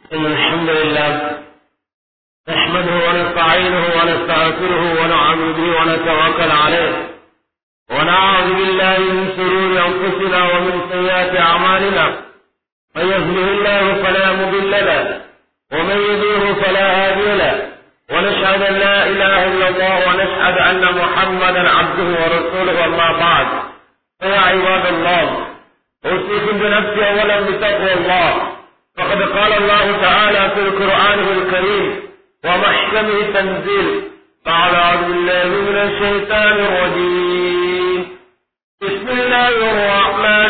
إن الحمد لله نحمده ونستعينه ونستغفره ونعوذ به ونتوكل عليه ونعوذ بالله من شرور أنفسنا ومن سيئات أعمالنا من يهده الله فلا مضل له ومن يضله فلا هادي له ونشهد أن لا إله إلا الله ونشهد أن محمدا عبده ورسوله أما بعد فيا عباد الله أوصيكم بنفسي أولا بتقوى الله فقد قال الله تعالى في القرآن الكريم ومحكمه تنزيل قال أعوذ بالله من الشيطان الرجيم بسم الله الرحمن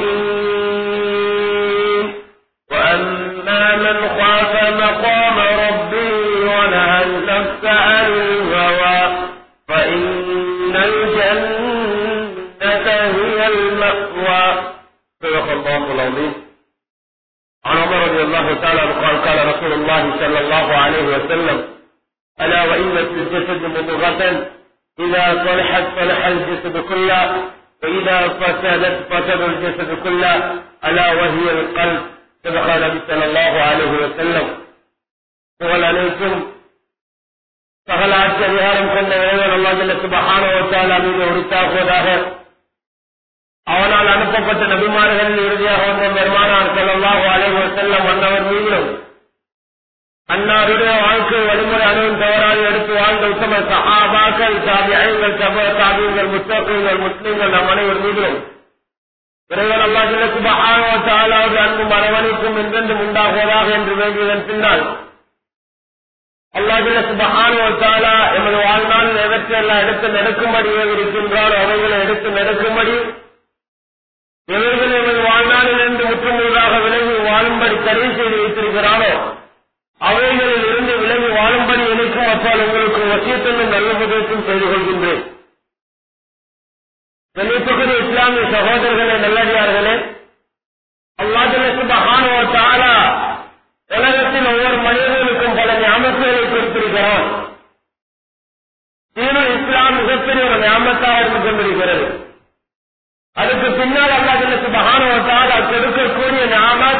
الرحيم وأما من خاف مقام ربه ونهى النفس عن الهوى فإن الجنة هي المأوى صدق الله العظيم عن عمر رضي الله تعالى عنه قال قال رسول الله صلى الله عليه وسلم ألا وإن في الجسد مضغة إذا صلحت صلح الجسد كله وإذا فسدت فسد الجسد كله ألا وهي القلب صدق النبي صلى الله عليه وسلم புகழ் அனைத்தும் சகல ஆட்சி அதிகாரம் கொண்ட இறைவன் அல்லாஹ் சுபஹான வத்தாலா மீது உரித்தாக்குவதாக அவனால் அனுப்பப்பட்ட நபிமார்கள் இறுதியாக வந்த பெருமானார் செல்லல்லாஹு அலைஹி செல்லம் வந்தவர் மீதிலும் அன்னாருடைய வாழ்க்கை வழிமுறை அணுவும் தவறாக எடுத்து வாழ்ந்த உத்தம சஹாபாக்கள் தாபியங்கள் சப தாபியங்கள் முஸ்தகங்கள் முஸ்லிம்கள் நம் அனைவர் மீதிலும் இறைவன் அல்லாஹ் சுபஹானவத்தாலாவது அன்பும் அரவணைக்கும் என்றென்றும் உண்டாகுவதாக என்று வேண்டியதன் பின்னால் அல்லாஹில சுபஹானுவத்தாலா எமது வாழ்நாள் எவற்றையெல்லாம் எடுத்து நடக்கும்படி இருக்கின்றாரோ அவைகளை எடுத்து நடக்கும்படி எவர்கள் எமது வாழ்நாளில் இருந்து முற்றுமுழுதாக விலகி வாழும்படி தடை செய்து வைத்திருக்கிறானோ அவைகளில் இருந்து விலகி வாழும்படி எனக்கும் அப்பால் உங்களுக்கு வசியத்தன்னும் நல்ல உதவிக்கும் செய்து கொள்கின்றேன் கண்ணியத்துக்குரிய இஸ்லாமிய சகோதரர்களே நல்லடியார்களே அல்லாஹுக்கு மகானுவ தாரா உலகத்தில் ஒவ்வொரு மனிதர்களுக்கும் பல ஞாபகங்களை கொடுத்திருக்கிறான் தீன இஸ்லாம் மிகப்பெரிய ஒரு ஞாபகத்தாக இருந்து கொண்டிருக்கிறது அதுக்கு பின்னால் அல்லாஹுக்கு மகானுவத்தால் கொடுக்கக்கூடிய ஞாபகம்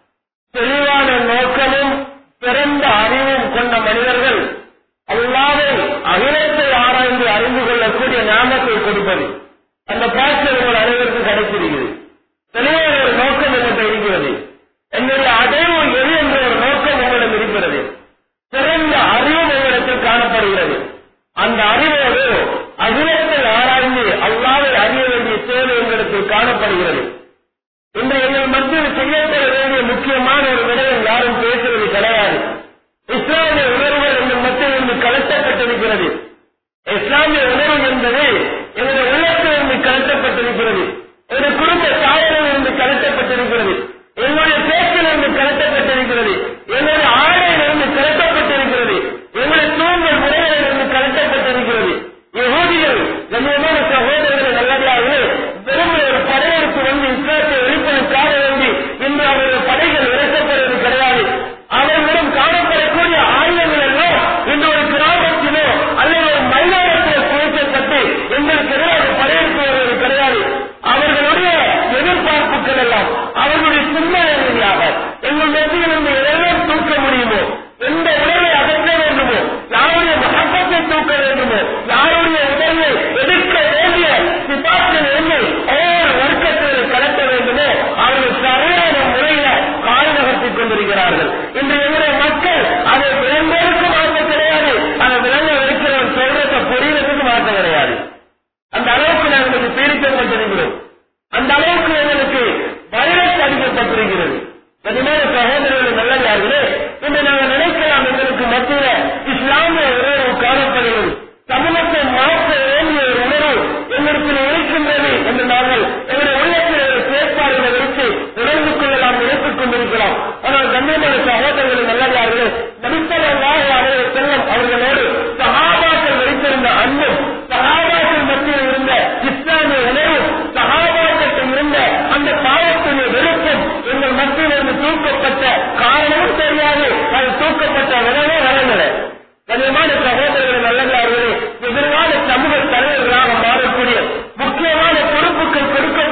தெளிவான நோக்கமும் சிறந்த அறிவும் கொண்ட மனிதர்கள் அல்லாவை அகிலத்தை ஆராய்ந்து அறிந்து கொள்ளக்கூடிய ஞாபகத்தை கொடுப்பது அந்த பாய்ச்சல் உங்கள் அனைவருக்கும் கிடைத்திருக்கிறது தெளிவான ஒரு நோக்கம் என்கிட்ட இருக்கிறது என்னுடைய அடைவு எது என்ற ஒரு நோக்கம் உங்களிடம் இருக்கிறது சிறந்த அறிவு உங்களிடத்தில் காணப்படுகிறது அந்த அறிவோடு அகிலத்தை ஆராய்ந்து அல்லாவை அறிய வேண்டிய தேவை எங்களுக்கு காணப்படுகிறது இந்த எங்கள் மத்தியில் செய்யப்பட வேண்டிய முக்கியமான ஒரு விடயம் யாரும் பேசுவது கிடையாது இஸ்லாமிய உணர்வுகள் எங்கள் மத்தியில் இருந்து கலட்டப்பட்டிருக்கிறது இஸ்லாமிய உணர்வு என்பது எங்களுடைய உள்ளத்திலிருந்து கலட்டப்பட்டிருக்கிறது ஒரு குடும்ப சாயலிலிருந்து கலட்டப்பட்டிருக்கிறது எங்களுடைய பேச்சிலிருந்து கலட்டப்பட்டிருக்கிறது எங்களுடைய ஆடையிலிருந்து கலட்டப்பட்டிருக்கிறது எங்களுடைய தூங்கல் முறைகளிலிருந்து கலட்டப்பட்டிருக்கிறது யகூதிகள் கண்ணியமான சகோதரர்கள் நல்லதாகவே வெறும் ஒரு படையெடுத்து வந்து இஸ்லாத்தை வெளிப்படுத்தாக வேண்டி இன்று அவருடைய படைகள் இறக்கப்படுவது கிடையாது அவர்களிடம் காணப்படக்கூடிய ஆயுதங்கள் எல்லாம் இன்று ஒரு கிராமத்திலோ அல்லது ஒரு மைதானத்திலோ குறைக்கப்பட்டு எங்களுக்கு எதிராக படையெடுத்து வருவது கிடையாது அவர்களுடைய எதிர்பார்ப்புகள் எல்லாம் அவர்களுடைய சிந்தனை ரீதியாக எங்கள் மத்தியிலிருந்து எதெல்லாம் தூக்க முடியுமோ எந்த உடலை அகற்ற வேண்டுமோ யாருடைய மகப்பத்தை தூக்க வேண்டுமோ யாருடைய உடலை எடுக்க வேண்டிய சிபாக்கள் என்ன ஒவ்வொரு வர்க்கத்தில் கலக்க வேண்டுமோ அவர்கள் சரியான முறையில கால் நகர்த்திக் கொண்டிருக்கிறார்கள் இன்று எங்களுடைய மக்கள் அதை விளங்குவதற்கு மாற்றம் கிடையாது அதை விளங்க இருக்கிறவன் சொல்றத புரியறதுக்கு மாற்றம் கிடையாது அந்த அளவுக்கு நாங்களுக்கு பீடிக்கப்பட்டிருக்கிறோம் அந்த அளவுக்கு எங்களுக்கு வைரஸ் அடிக்கப்பட்டிருக்கிறது கனிமான சகோதரர்கள் நல்லதார்களே இன்று நாங்கள் நினைக்கலாம் எங்களுக்கு மத்தியில இஸ்லாமிய உணர்வு காணப்படுகிறது சமூகத்தை மாற்ற வேண்டிய ஒரு உணர்வு எங்களுக்கு இருக்கின்றது என்று நாங்கள் எங்களுடைய உள்ளத்தில் செயற்பாடுகளை வைத்து உணர்ந்து கொள்ளலாம் நினைத்துக் கொண்டிருக்கிறோம் ஆனால் கண்ணியமான சகோதரர்கள் நல்லதார்களே நடித்தலாக அவரை செல்லம் அவர்களோடு சகாபாக்கள் வைத்திருந்த அன்பும் சகாபாக்கள் மத்தியில் இருந்த இஸ்லாமிய உணர்வும் சகாபாக்கள் இருந்த அந்த பாவத்துடைய வெறுப்பும் எங்கள் மத்தியில் இருந்து தூக்கப்பட்ட காரணமும் தெரியாது அது தூக்கப்பட்ட விடவே வரவில்லை கனியமான சகோதரர்கள் நல்லதார்களே எதிர்கால சமூக தலைவர்களாக மாறக்கூடிய முக்கியமான பொறுப்புகள் கொடுக்க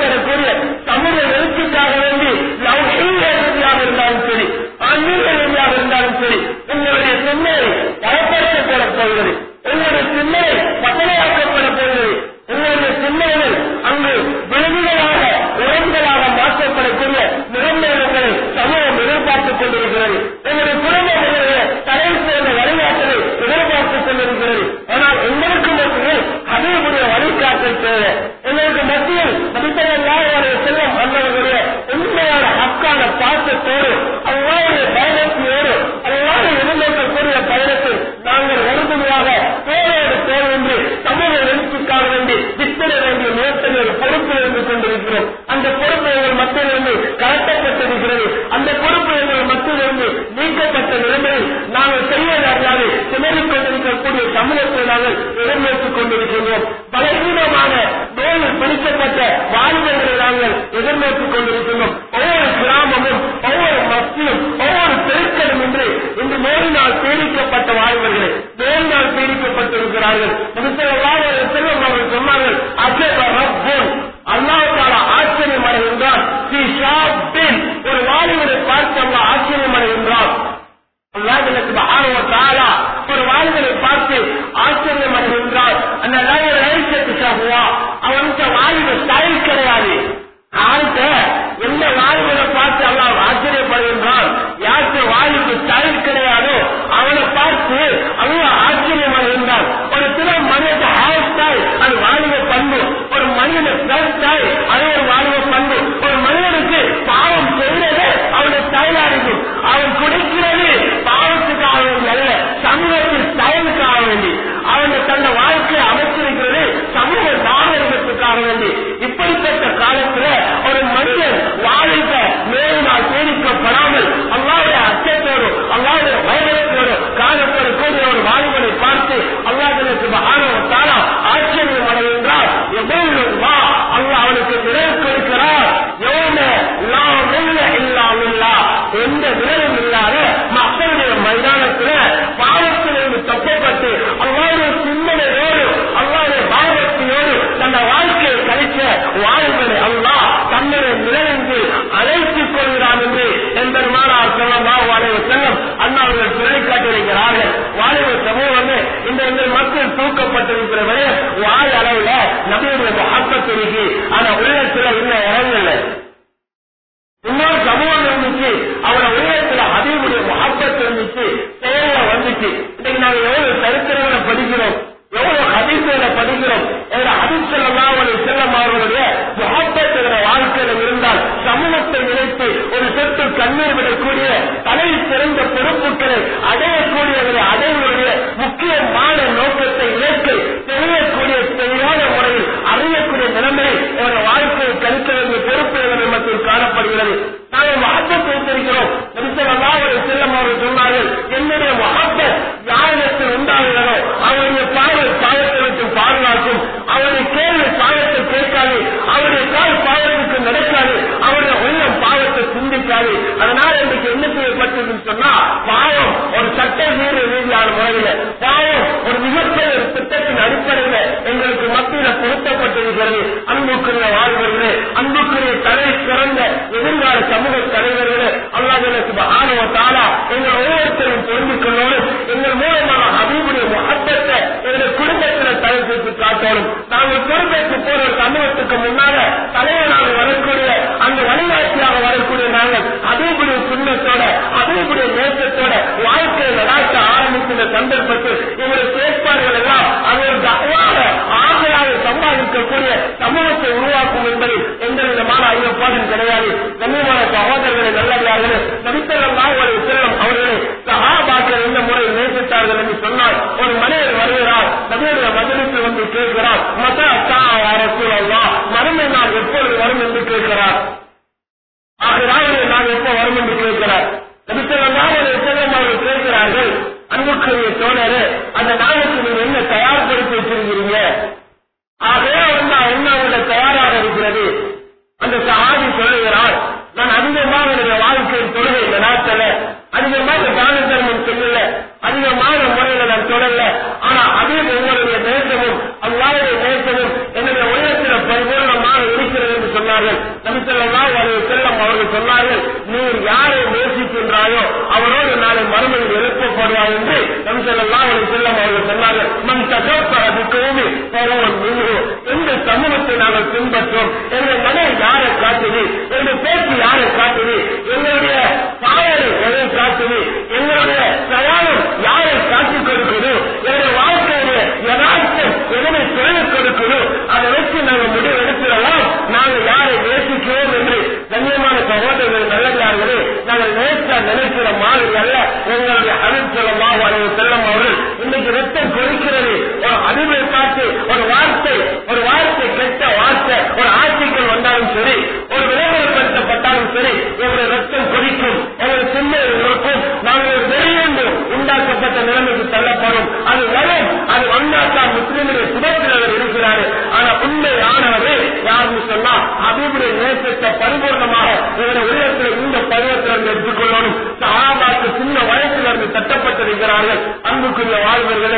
முன்னேறிக் கொண்டிருக்கக்கூடிய சமூகத்தை நாங்கள் எதிர்நோக்கிக் கொண்டிருக்கின்றோம் பலவீனமான நோயில் பிடிக்கப்பட்ட வாழ்வுகளை நாங்கள் எதிர்நோக்கிக் கொண்டிருக்கின்றோம் ஒவ்வொரு கிராமமும் ஒவ்வொரு மத்தியும் ஒவ்வொரு பெருக்கலும் என்று இன்று நோயினால் பீடிக்கப்பட்ட வாழ்வர்களே நோயினால் பீடிக்கப்பட்டிருக்கிறார்கள் முகத்தவர்களாக செல்வம் அவர்கள் சொன்னார்கள் அஜப ரப்போன் அல்லாஹால ஆச்சரியம் அடைகின்றான் ஸ்ரீ ஷாப்பின் ஒரு வாலிபரை பார்த்து அல்லா ஆச்சரியம் அடைகின்றான் அல்லாஹ்வுக்கு சுப்ஹானஹு வ தஆலா ஒரு வாலிபரை பார்த்து ஆச்சரியம் அடைகின்றான் அந்த லவ் லைசத் ஷஹ்வா அவனுக்கு வாலிப ஸ்டைல் கிடையாது ஆள்கிட்ட எந்த வாலிபரை பார்த்து அல்லாஹ் ஆச்சரியப்படுகின்றான் யாருக்கு வாலிபு ஸ்டைல் கிடையாதோ அவனை பார்த்து அல்லாஹ் ஆச்சரியம் அடைகின்றான் ஒரு சில மனித ஹேர் ஸ்டைல் அது வாலிப பண்பு ஒரு மனிதன ஸ்டைல் ஸ்டைல் அது ஒரு வாலிப பண்பு ஒரு மனிதனுக்கு பாவம் செய்யறது அவனுடைய ஸ்டைலா இருக்கும் அவன் குடிக்கிறது பாவத்துக்காக வேண்டி அல்ல சமூகத்தின் ஸ்டைலுக்காக வேண்டி அவன் தன்னை வாழ்க்கையை அமைச்சிருக்கிறது சமூக நாகரிகத்துக்காக வேண்டி இப்படிப்பட்ட காலத்துல ஒரு மனிதன் வாழிக்க மேலினால் பீடிக்கப்படாமல் அல்லாவுடைய அச்சத்தோடு அல்லாவுடைய வைரத்தோடு காணப்படக்கூடிய ஒரு வாலிபனை பார்த்து அல்லாஹனுக்கு மகானவத்தாலா ஆச்சரியம் அடைகின்றார் எவ்வளவு வா அல்லாஹ் அவனுக்கு விரைவு கொடுக்கிறார் எவ்வளவு நாம் இல்ல இல்லாமல்லா எந்த விரைவும் இல்லாத மக்களுடைய மைதானத்துல பாவத்திலிருந்து தப்பப்பட்டு அல்லாவுடைய சிந்தனையோடு அல்லாவுடைய பாவத்தையோடு தன்னை வாழ்க்கையை கழிச்ச வாழ்களை அல்லாஹ் தன்னுடைய நிலையின்றி அழைத்துக் கொள்கிறான் என்று எம்பெருமானார் சொல்லமா வாழைவ செல்லம் அண்ணாவர்கள் சொல்லிக்காட்டியிருக்கிறார்கள் வாழைவ சமூகம் இந்த இந்த மக்கள் தூக்கப்பட்டிருக்கிற வரை வாய் அளவுல நபியுடைய மகப்பத்து இருக்கு ஆனா உள்ளத்துல இன்னும் இறங்கல இன்னொரு சமூகம் இருந்துச்சு அவரோட உள்ளத்துல ஹபீபுடைய மகப்பத்து இருந்துச்சு செயல வந்துச்சு இன்னைக்கு நாங்க எவ்வளவு சரித்திரங்களை படிக்கிறோம் எவ்வளவு ஹதீசுகளை படிக்கிறோம் எங்க ஹதீஸ் செல்லலாம் ஒரு செல்லம் அவர்களுடைய மகப்பத்துகிற வாழ்க்கையில இருந்தால் சமூகத்தை நினைத்து ஒரு சொட்டு கண்ணீர் விடக்கூடிய தலை சிறந்த பொறுப்புகளை அடையக்கூடியவரை அடைவதற்குரிய முக்கியமான நோக்கத்தை இலக்கை தெரியக்கூடிய தெளிவான முறையில் அறியக்கூடிய நிலைமையை இவருடைய வாழ்க்கையை கழிக்க வேண்டிய பொறுப்பு இவர்கள் மத்தியில் காணப்படுகிறது நாங்கள் மகப்பத் வைத்திருக்கிறோம் ஒரு செல்லம் அவர்கள் சொன்னார்கள் என்னுடைய மகப்பத் யாரிடத்தில் உண்டாகிறதோ அவருடைய பார்வை பாவத்தை விட்டு பாதுகாக்கும் அவருடைய கேள்வி பாவத்தை கேட்காது அவருடைய கால் பாவத்துக்கு நடக்காது அவருடைய உள்ளம் பாவத்தை சிந்திக்காது அதனால இன்றைக்கு என்ன செய்யப்பட்டதுன்னு சொன்னா பாவம் ஒரு சட்ட மீறி ரீதியான முறையில பாவம் ஒரு மிகப்பெரிய ஒரு திட்டத்தின் அடிப்படையில எங்களுக்கு மத்தியில பொருத்தப்பட்டிருக்கிறது அன்புக்குரிய வாழ்வர்களே அன்புக்குரிய தலை சிறந்த எதிர்கால சமூக தலைவர்களே அல்லாஹ் ஆணவ தாலா எங்கள் ஒவ்வொருத்தரும் தெரிந்து கொள்ளோடு எங்கள் மூலமாக ஹபீபுடைய மகத்தத்தை எங்கள் குடும்பத்தில் தலை தூக்கி காட்டோடும் நாங்கள் பொறுப்பேற்று போற ஒரு சமூகத்துக்கு முன்னால தலைவராக வரக்கூடிய அந்த வழிகாட்டியாக வரக்கூடிய நாங்கள் அதேபுடைய சுண்ணத்தோட அதேபுடைய நேசத்தோட வாழ்க்கையை நடாத்த ஆரம்பிக்கின்ற சந்தர்ப்பத்தில் எங்களுடைய செயற்பாடுகள் எல்லாம் அது ஒரு தகவாக ஆசையாக சம்பாதிக்கக்கூடிய சமூகத்தை உருவாக்கும் என்பதில் எந்த விதமான ஐயப்பாடும் கிடையாது கண்ணியமான சகோதரர்களை நல்லதார்களே நபித்தல்லாம் ஒரு செல்லம் அவர்களை சகாபாக்கள் எந்த முறையில் நேசித்தார்கள் என்று சொன்னால் ஒரு மனிதர் வருகிறார் நபியுடைய மதனுக்கு வந்து கேட்கிறார் மத அத்தா அரசூலல்லா மறுமை நாள் எப்பொழுது வரும் என்று கேட்கிறார் ஆகிறாவது நான் எப்போ வரும் என்று கேட்கிறார் நபித்தல்லாம் ஒரு செல்லம் அவர்கள் கேட்கிறார்கள் அன்புக்குரிய சோழரே அந்த நாளுக்கு நீங்க என்ன தயார்படுத்தி வச்சிருக்கிறீங்க ஆகவே வந்து என்ன உங்களை தயாராக இருக்கிறது அந்த சஹாபி சொல்லுகிறார் நான் அதிகமாக என்னுடைய வாழ்க்கையில் தொழுகை இந்த நாட்டில் அதிகமாக தான தர்மம் சொல்லல அதிகமான முறையில நான் தொடரல ஆனா அதே உங்களுடைய நேசமும் அல்லாவுடைய நேசமும் என்னுடைய உலகத்தில் பரிபூர்ணமாக இருக்கிறது என்று சொன்னார்கள் நபிசல்லாம் அவர்கள் செல்லம் அவர்கள் சொன்னார்கள் நீ யாரை நேசிக்கின்றாயோ அவரோடு நாளை மறுமையில் எழுப்பப்படுவார் என்று நபிசல்லாம் அவர்கள் செல்லம் அவர்கள் சொன்னார்கள் மண் தகப்பதுக்குமே பருவம் நீங்கோ எந்த சமூகத்தை நாங்கள் பின்பற்றோம் எங்கள் மனை யாரை காட்டுது எங்கள் பேச்சு யாரை காட்டுது எங்களுடைய பாவனை எதை காட்டுது எங்களுடைய பிரயாணம் யாரை காட்டிக் கொடுக்குது எங்களுடைய வாழ்க்கையுடைய யதார்த்தம் எதனை சொல்லிக் கொடுக்குது அதை வச்சு நாங்கள் முடிவு எடுத்துடலாம் நாங்கள் யாரை நேசிக்கிறோம் என்று கண்ணியமான சகோதரர்கள் நல்லதார்களே நாங்கள் நேசா நினைக்கிற மாதிரி அல்ல எங்களுடைய அருட்சலமாக வரைவு செல்லம் அவர்கள் இன்னைக்கு ரத்தம் கொதிக்கிறது ஒரு அறிவை பார்த்து ஒரு வார்த்தை ஒரு வார்த்தை கெட்ட வார்த்தை ஒரு ஆட்சிகள் வந்தாலும் சரி ஒரு விளம்பரப்படுத்தப்பட்டாலும் சரி எங்களுடைய ரத்தம் கொதிக்கும் எங்களுடைய சிந்தை இருக்கும் நாங்கள் ஒரு வெளியேண்டு உண்டாக்கப்பட்ட நிலைமைக்கு தள்ளப்படும் முஸ்லிமுடைய சுபத்தில் அவர் இருக்கிறாரு ஆனா உண்மையானவரே யாருன்னு சொன்னா ஹபீபுடைய நேசத்தை பரிபூர்ணமாக இவருடைய உள்ளத்தில் இந்த பருவத்திலிருந்து எடுத்துக்கொள்ளணும் சஹாபாக்கு சின்ன வயசுல இருந்து தட்டப்பட்டிருக்கிறார்கள் அன்புக்குரிய வாழ்வர்களே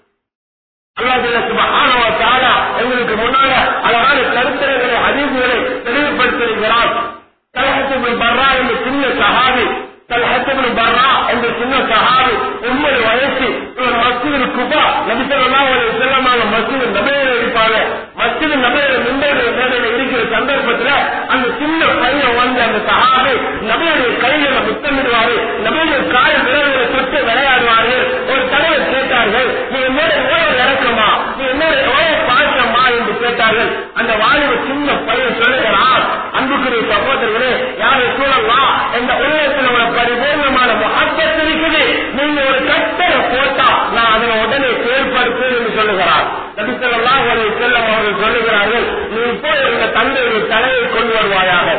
அல்லாஹ் சுபஹானஹு வ தஆலா எங்களுக்கு முன்னால அழகான கருத்துரைகளை அறிவுகளை தெளிவுபடுத்தியிருக்கிறார் தல்ஹத்து பர்ரா என்ற சின்ன சஹாபி தல்ஹத்து பர்ரா என்ற சின்ன சஹாபி ஒன்பது வயசு இவர் மஸ்ஜிது குபா நபிசல்லாஹு அலைஹி வஸல்லமாக மஸ்ஜிது நபையில இருப்பாங்க மஸ்ஜிது நபையில மின்பருடைய மேடையில இருக்கிற சந்தர்ப்பத்துல அந்த சின்ன பையன் வந்து அந்த சஹாபி நபியுடைய கைகளை முத்தமிடுவாரு நபியுடைய கால் விரல்களை தொட்டு விளையாடுவார்கள் ஒரு தடவை கேட்டார்கள் நீ என்னோட எவ்வளவு இறக்கமா நீ என்னோட எவ்வளவு பாசமா என்று கேட்டார்கள் அந்த வாலிப சின்ன பையன் சொல்லுகிறான் அன்புக்குரிய சகோதரர்களே யாரை சூழலாம் எந்த உள்ளத்தில் ஒரு பரிபூர்ணமான மகத்தத்து இருக்குது நீங்க ஒரு கட்டளை போட்டா நான் அதனை உடனே செயல்படுத்தேன் என்று சொல்லுகிறார் நபிசல்லாம் ஒரு செல்லம் அவர்கள் சொல்லுகிறார்கள் நீ இப்போ இந்த தந்தையுடைய தலையை கொண்டு வருவாயாக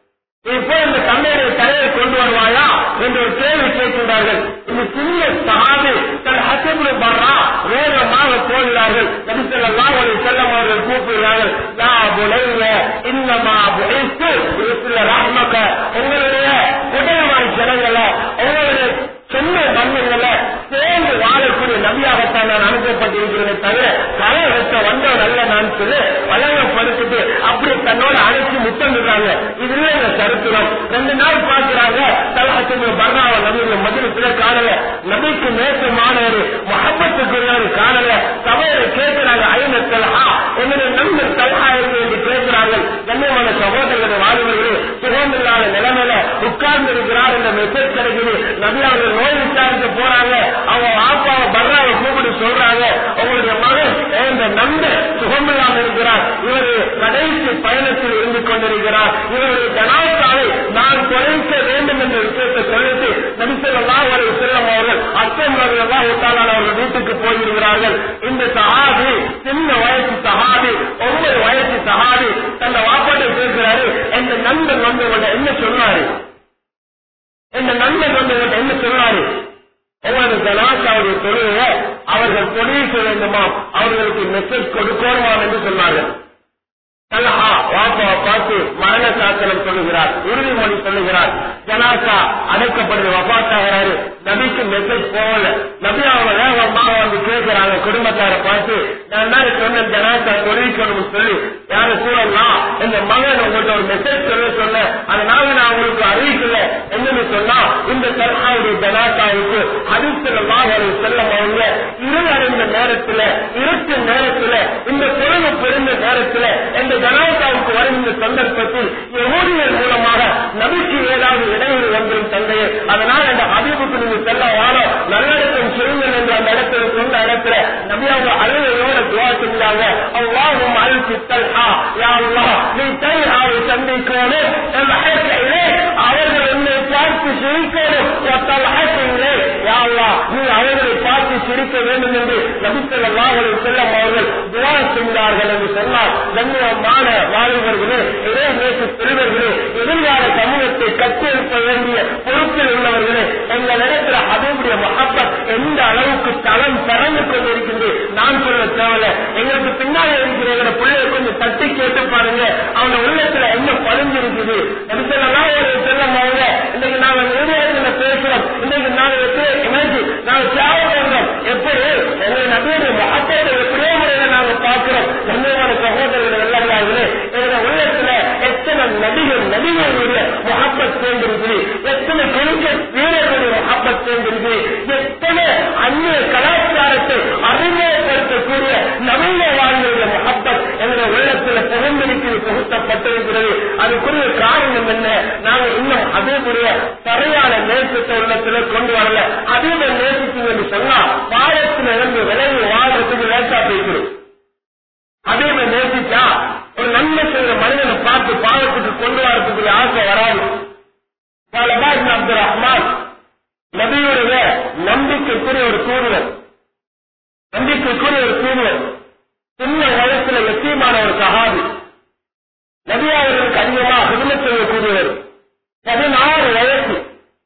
நீ இப்போ இந்த தந்தையுடைய தலையை கொண்டு வருவாயா என்று ஒரு கேள்வி கேட்கின்றார்கள் இந்த சின்ன சாது தன் ஹசபுல பர்றா வேகமாக போகிறார்கள் நபிசல்லாம் ஒரு செல்லம் அவர்கள் கூப்பிடுகிறார்கள் லா புலைய இன்னமா புலைத்து இதுல ரஹ்மக்க உங்களுடைய உடல்வாய் ஜனங்களை உங்களுடைய சொன்ன மண்ணுங்கள சேர்ந்து வாழக்கூடிய நபியாகத்தான் நான் அனுப்பப்பட்டிருக்கிறேன் தவிர களை வெட்ட வந்தவன் அல்ல நான் சொல்லி வழங்கப்படுத்திட்டு அப்படி தன்னோட அழைச்சி முத்தமிடுறாங்க இதுல இந்த சரித்திரம் ரெண்டு நாள் பார்க்கிறாங்க தலகத்துக்கு பர்ணாவை நபியுடைய மதுரத்துல காணல நபிக்கு நேசமான ஒரு மகப்பத்துக்குள்ள ஒரு காணல சபையில கேட்கிறாங்க ஐநா தலஹா என்னுடைய நண்பர் தலஹா இருக்கு என்று கேட்கிறார்கள் கண்ணியமான சகோதரர்கள் வாழ்வர்களே சுகமில்லாத நிலைமையில உட்கார்ந்து இருக்கிறார் என்ற மெசேஜ் கிடைக்குது நபி அவர்கள் நோய் விசாரிக்க போறாங்க அவங்க ஆப்பாவை பர்ராவை கூப்பிட்டு சொல்றாங்க உங்களுடைய மகன் இந்த நண்பர் சுகமில்லாமல் இருக்கிறார் இவர் கடைசி பயணத்தில் இருந்து கொண்டிருக்கிறார் இவருடைய ஜனாசாவை நான் தொலைக்க வேண்டும் என்ற விஷயத்தை சொல்லிட்டு நபிசல்லா ஒரு செல்லம் அவர்கள் அச்சம் எல்லாம் விட்டால் அவர்கள் வீட்டுக்கு போயிருக்கிறார்கள் இந்த சஹாபி சின்ன வயசு சஹாபி ஒன்பது வயசு சஹாபி தன்னை வாப்பாட்டை பேசுறாரு எந்த நண்பர் வந்து உங்களை என்ன சொன்னாரு இந்த நண்பர் வந்து உங்கள்ட்ட என்ன சொன்னாரு ஒவ்வொரு ஜனாசாவுடைய தொழிலை அவர்கள் தொழில் வேண்டுமா அவர்களுக்கு மெசேஜ் கொடுக்கணுமாம் என்று சொன்னார்கள் தலஹா வாப்பாவை பார்த்து மரண சாசனம் சொல்லுகிறார் உறுதிமொழி சொல்லுகிறார் ஜனாசா அடைக்கப்படுது வபாத்தாகிறாரு நபிக்கு மெசேஜ் போகல நபி அவங்க வேகமாக வந்து கேட்கிறாங்க குடும்பத்தாரை பார்த்து நான் தான் சொன்ன ஜனாசா தொழில்கணும்னு சொல்லி யார சூழலாம் இந்த மகன் உங்கள்ட்ட ஒரு மெசேஜ் சொல்ல சொன்ன அதனால நான் உங்களுக்கு அறிவிக்கல என்னன்னு சொன்னா இந்த தர்ஹாவுடைய ஜனாசாவுக்கு அதிர்ஷ்டமாக செல்லம் அவங்க இருளடைந்த நேரத்துல இருட்டு நேரத்துல இந்த பொருள் பெருந்த நேரத்துல இந்த ஜனாசாவுக்கு வருகின்ற சந்தர்ப்பத்தில் யகூதியர் மூலமாக நபிக்கு ஏதாவது இடையூறு வந்துடும் தந்தையே அதனால் அந்த ஹபீபுக்கு நீங்க செல்ல வாழ நல்லடக்கம் சொல்லுங்கள் என்று அந்த இடத்துல சொன்ன இடத்துல நபி அவங்க அழுகையோட துவா செஞ்சாங்க அல்லாஹும் அல் சித்தல்ஹா யா அல்லாஹ் நீ தல்ஹாவை சந்திக்கணும் என் வாழ்க்கையிலே அவர்கள் என்னை பார்த்து சிரிக்கணும் தல்ஹத்திலே யா அல்லாஹ் நீ அவர்களை பார்த்து சிரிக்க வேண்டும் என்று நபித்தல்லாஹ் செல்லம் அவர்கள் துவா செய்தார்கள் என்று சொன்னார் கண்ணியமான வாலிபர்களே இறை நேச செல்வர்களே எதிர்கால சமூகத்தை கட்டியெழுப்ப வேண்டிய பொறுப்பில் உள்ளவர்களே எங்களிடத்தில் அதனுடைய மகப்பத் எந்த அளவுக்கு தளம் பறந்து கொண்டிருக்கின்றது நான் சொல்ல தேவையில்ல எங்களுக்கு பின்னாலே இருக்கிற எங்க பிள்ளைய கொஞ்சம் தட்டி கேட்டு பாருங்க அவங்க உள்ளத்துல என்ன பதிஞ்சிருக்குது நபித்தல்லாம் ஒரு செல்லம் அவங்க இன்னைக்கு நாங்க நிர்வாகத்துல பேசுறோம் இன்னைக்கு நாங்க எப்படி இமேஜ் நாங்க தியாகம் பண்றோம் எப்படி எங்க நபியுடைய மகப்பத்தை எப்படியோ முறையில நாங்க பார்க்கிறோம் கண்ணியமான சகோதரர்கள் எல்லாருமே எங்க உள்ளத்துல எத்தனை நடிகர் நடிகர்களுடைய முகப்பத் சேர்ந்திருக்குது எத்தனை கிரிக்கெட் வீரர்களுடைய முகப்பத் சேர்ந்திருக்குது எத்தனை அந்நிய கலாச்சாரத்தை அறிமுகப்படுத்தக்கூடிய நவீன வாழ்வுடைய முகப்பத் எங்களுடைய உள்ளத்துல புகழ்ந்திருக்கிறது புகுத்தப்பட்டிருக்கிறது அதுக்குரிய காரணம் என்ன நாங்க இன்னும் அதேபுரிய சரியான நேசத்தை உள்ளத்துல கொண்டு வரல அதே நேசிச்சு என்று சொன்னா பாயத்தில் இருந்து விலகி வாழ்றதுக்கு லேட்டா பேசுறோம் அதே மாதிரி நேசிச்சா ஒரு நன்மை செய்கிற மனிதனை பார்த்து பாவத்துக்கு கொண்டு வரதுக்கு ஆசை வராது பாலபாஜ் அப்துல் ரஹ்மான் நபியுடைய நம்பிக்கைக்குரிய ஒரு தூதுவர் நம்பிக்கைக்குரிய ஒரு தூதுவர் சின்ன வயசுல எத்தியமான ஒரு சகாபி நபி அவர்களுக்கு அதிகமாக ஹிதமத் செய்யக்கூடியவர் பதினாறு வயசு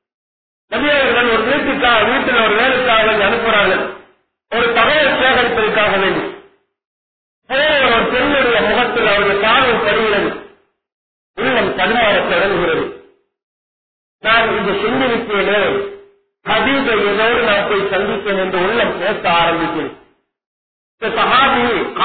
நபி அவர்கள் ஒரு வீட்டுக்காக வீட்டில் ஒரு வேலைக்காக வேண்டி அனுப்புறாங்க ஒரு தகவல் சேகரிப்பதற்காக வேண்டி போன ஒரு பெண்ணுடைய முகத்தில் அவருடைய பார்வை படுகிறது உள்ளம் தடுமாறத் தொடங்குகிறது நான் இந்த சிந்தனைக்கு நேரம் ஹபீபை ஏதோடு நான் போய் சந்திப்பேன் என்று உள்ளம் பேச ஆரம்பிக்கிறேன் இந்த சஹாபி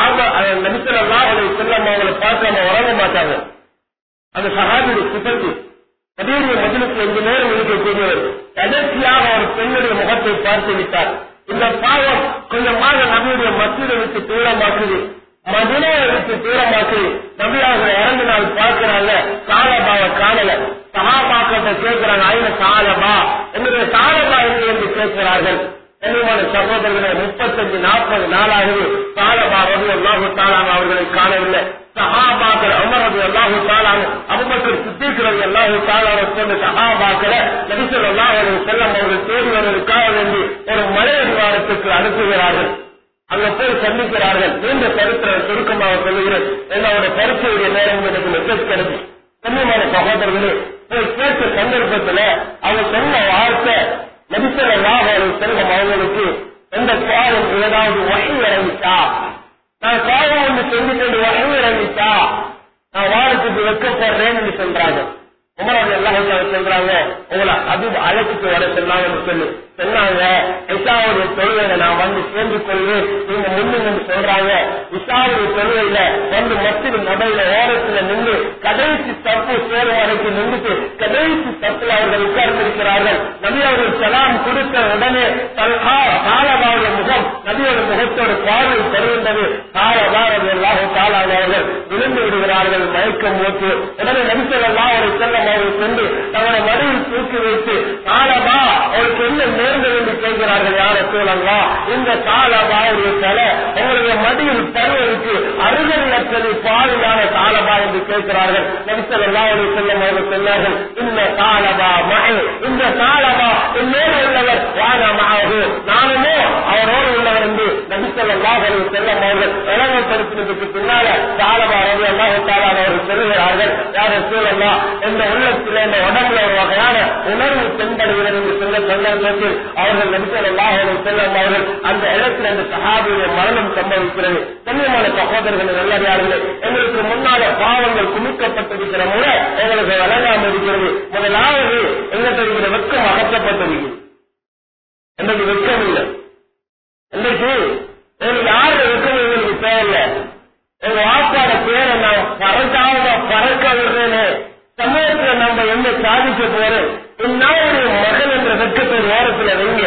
நபித்தலாம் அவரை செல்லம் அவங்களை பார்க்காம உறங்க மாட்டாங்க அந்த சஹாபியுடைய சிபந்தி கபீரிய மதிலுக்கு எந்த நேரம் இருக்கக்கூடியவர் எதற்சியாக ஒரு பெண்ணுடைய முகத்தை பார்த்து விட்டார் இந்த பாவம் கொஞ்சமாக நபியுடைய மத்தியை விட்டு தூரமாக்குது மதினையை விட்டு தூரமாக்குது நபியாக இறந்து நாள் பார்க்கிறாங்க சாலபாவை காணல சகாபாக்கிட்ட கேட்கிறாங்க ஐன சாலபா என்னுடைய சாலபா எங்கே என்று கேட்கிறார்கள் கண்ணியமான சகோதரர்களை முப்பத்தஞ்சு நாற்பது நாளாகவே சாலபா ரவி அல்லாஹு தாலாங்க அவர்களை காணவில்லை சஹாபாக்கள் அமரது அல்லாஹு தாலாங்க அபுபக்கர் சித்திக்கிறது அல்லாஹு தாலான சொன்ன சஹாபாக்களை நபிசல் அல்லாஹ் செல்லம் அவர்கள் தேடி வருவதற்காக வேண்டி ஒரு மலை அடிவாரத்துக்கு அனுப்புகிறார்கள் அங்க போய் சந்திக்கிறார்கள் நீண்ட சரித்திரம் சுருக்கமாக சொல்லுகிறேன் என்னோட பரிசையுடைய நேரம் எனக்கு மெசேஜ் கிடைக்கும் கண்ணியமான சகோதரர்களே போய் கேட்ட சந்தர்ப்பத்துல அவங்க சொன்ன வார்த்தை நபிசல்லாஹ் செல்வம் அவங்களுக்கு எந்த பாவம் ஏதாவது வகை இறங்கிட்டா நான் பாவம் ஒன்று செஞ்சுட்டு வகை இறங்கிட்டா நான் வாரத்துக்கு வெக்கப்படுறேன்னு என்று சொல்றாங்க உமராஜ் எல்லாம் சொல்றாங்க உங்களை அது அழைச்சிட்டு வர சொன்னாங்கன்னு சொல்லி சொன்னாங்க இசாவுடைய தொழுகையில நான் வந்து சேர்ந்து கொள்வேன் நீங்க முன்னுங்க சொல்றாங்க இசாவுடைய தொழுகையில வந்து மத்திய நபையில ஓரத்துல நின்று கடைசி தப்பு சேரும் வரைக்கும் நின்றுட்டு கடைசி தப்புல அவர்கள் உட்கார்ந்திருக்கிறார்கள் நபி அவர்கள் சலாம் கொடுத்த உடனே தல்ஹா காலபாவுடைய முகம் நபியோட முகத்தோட பார்வை தருகின்றது காலபாரது எல்லாக காலானவர்கள் விழுந்து விடுகிறார்கள் மயக்கம் போட்டு உடனே நபிசல்லாம் அவரை செல்லம் அவர்கள் சென்று தங்களை மடியில் தூக்கி வைத்து காலபா அவருக்கு என்ன நேர்ந்தது என்று கேட்கிறார்கள் யார சூழல்லா இந்த காலபாவுடைய தலை உங்களுடைய மடியில் தருவதற்கு அருகல்லற்றது பாலியான காலபா என்று கேட்கிறார்கள் நபிசல்லா அவரை செல்லம் அவர்கள் சொன்னார்கள் இந்த காலபா மகே இந்த காலபா என்னோடு உள்ளவர் வானமாக நானுமோ அவரோடு உள்ளவர் என்று நபிசல்லா அவர்கள் செல்லம் அவர்கள் இளங்கப்படுத்தினதுக்கு பின்னால காலபா ரவி அல்லாஹு தாலான் அவர்கள் சொல்லுகிறார்கள் யார சூழல்லா இந்த உள்ளத்தில் இந்த உடம்புல ஒரு வகையான உணர்வு தென்படுகிறது என்று சொல்ல சந்தர்ப்பத்தில் அவர்கள் நபிசல்லா அவர்கள் செல்லம் அவர்கள் அந்த இடத்தில் அந்த சஹாபியுடைய மரணம் சம்பவிக்கிறது கண்ணியமான சகோதரர்கள் நல்லதார்களே எங்களுக்கு முன்னால பாவங்கள் குமிக்கப்பட்டிருக்கிற முறை எங்களுக்கு வழங்காமல் இருக்கிறது முதலாவது எங்களுக்கு இருக்கிற வெக்கம் அகற்றப்பட்டிருக்கிறது எங்களுக்கு வெக்கம் இல்லை இன்னைக்கு எங்களுக்கு யாரு வெக்கம் எங்களுக்கு தேவையில்லை எங்க வாப்பாட பேரை நான் பறக்காம பறக்க விடுறேன்னு சமயத்துல நம்ம என்ன சாதிக்க போறோம் இந்நாளுடைய மகன் என்ற வெக்கத்தை ஓரத்துல வைங்க